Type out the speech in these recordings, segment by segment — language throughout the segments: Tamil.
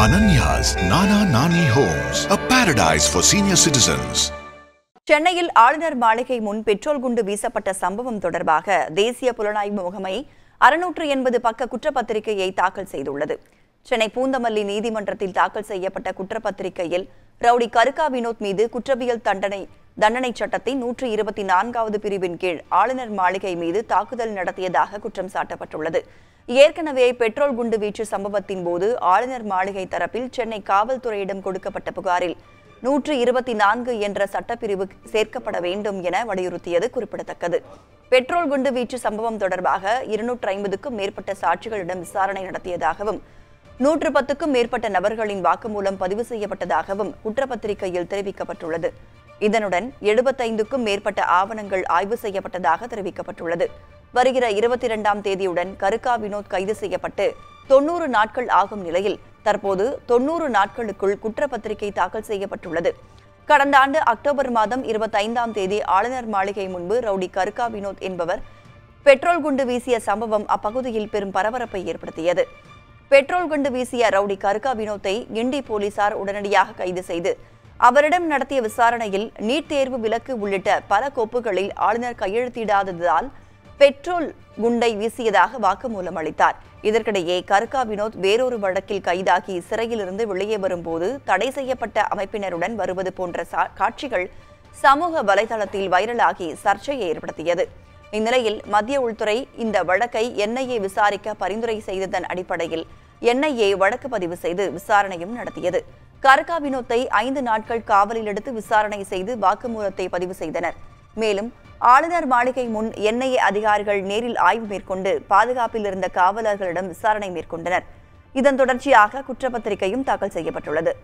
Ananya's Nana Nani Homes, a paradise for senior citizens. சென்னையில் ஆளுநர் மாளிகை முன் பெட்ரோல் குண்டு வீசப்பட்ட சம்பவம் தொடர்பாக தேசிய புலனாய்வு முகமை அறுநூற்று எண்பது பக்க குற்றப்பத்திரிகையை தாக்கல் செய்துள்ளது சென்னை பூந்தமல்லி நீதிமன்றத்தில் தாக்கல் செய்யப்பட்ட குற்றப்பத்திரிகையில் ரவுடி கருக்கா வினோத் மீது குற்றவியல் தண்டனை தண்டனை சட்டத்தின் நூற்று இருபத்தி நான்காவது பிரிவின் கீழ் ஆளுநர் மாளிகை மீது தாக்குதல் நடத்தியதாக குற்றம் சாட்டப்பட்டுள்ளது ஏற்கனவே பெட்ரோல் குண்டு வீச்சு சம்பவத்தின் போது ஆளுநர் மாளிகை தரப்பில் சென்னை காவல்துறையிடம் கொடுக்கப்பட்ட புகாரில் நூற்று இருபத்தி நான்கு என்ற சட்டப்பிரிவு சேர்க்கப்பட வேண்டும் என வலியுறுத்தியது குறிப்பிடத்தக்கது பெட்ரோல் குண்டு வீச்சு சம்பவம் தொடர்பாக இருநூற்று ஐம்பதுக்கும் மேற்பட்ட சாட்சிகளிடம் விசாரணை நடத்தியதாகவும் நூற்று பத்துக்கும் மேற்பட்ட நபர்களின் வாக்குமூலம் பதிவு செய்யப்பட்டதாகவும் குற்றப்பத்திரிகையில் தெரிவிக்கப்பட்டுள்ளது இதனுடன் எழுபத்தைந்துக்கும் மேற்பட்ட ஆவணங்கள் ஆய்வு செய்யப்பட்டதாக தெரிவிக்கப்பட்டுள்ளது வருகிற இருபத்தி இரண்டாம் தேதியுடன் கருக்கா வினோத் கைது செய்யப்பட்டு தொன்னூறு நாட்கள் ஆகும் நிலையில் தற்போது தொன்னூறு நாட்களுக்குள் குற்றப்பத்திரிகை தாக்கல் செய்யப்பட்டுள்ளது கடந்த ஆண்டு அக்டோபர் மாதம் இருபத்தைந்தாம் தேதி ஆளுநர் மாளிகை முன்பு ரவுடி கருக்கா வினோத் என்பவர் பெட்ரோல் குண்டு வீசிய சம்பவம் அப்பகுதியில் பெரும் பரபரப்பை ஏற்படுத்தியது பெட்ரோல் குண்டு வீசிய ரவுடி கருக்கா வினோத்தை கிண்டி போலீசார் உடனடியாக கைது செய்து அவரிடம் நடத்திய விசாரணையில் நீட் தேர்வு விலக்கு உள்ளிட்ட பல கோப்புகளில் ஆளுநர் கையெழுத்திடாததால் பெட்ரோல் குண்டை வீசியதாக வாக்குமூலம் அளித்தார் இதற்கிடையே கருக்கா வினோத் வேறொரு வழக்கில் கைதாகி சிறையிலிருந்து வெளியே வரும்போது தடை செய்யப்பட்ட அமைப்பினருடன் வருவது போன்ற சா- காட்சிகள் சமூக வலைதளத்தில் வைரலாகி சர்ச்சையை ஏற்படுத்தியது இந்நிலையில் மத்திய உள்துறை இந்த வழக்கை என்ஐஏ விசாரிக்க பரிந்துரை செய்ததன் அடிப்படையில் என்ஐஏ வழக்கு பதிவு செய்து விசாரணையும் நடத்தியது கருக்கா வினோத்தை ஐந்து நாட்கள் காவலில் எடுத்து விசாரணை செய்து வாக்குமூலத்தை பதிவு செய்தனர் மேலும் ஆளுநர் மாளிகை முன் என்ஐஏ அதிகாரிகள் நேரில் ஆய்வு மேற்கொண்டு பாதுகாப்பில் இருந்த காவலர்களிடம் விசாரணை மேற்கொண்டனர் இதன் தொடர்ச்சியாக குற்றப்பத்திரிகையும் தாக்கல் செய்யப்பட்டுள்ளது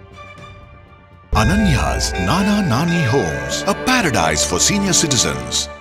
Ananya's Nana Nani Homes, a paradise for senior citizens.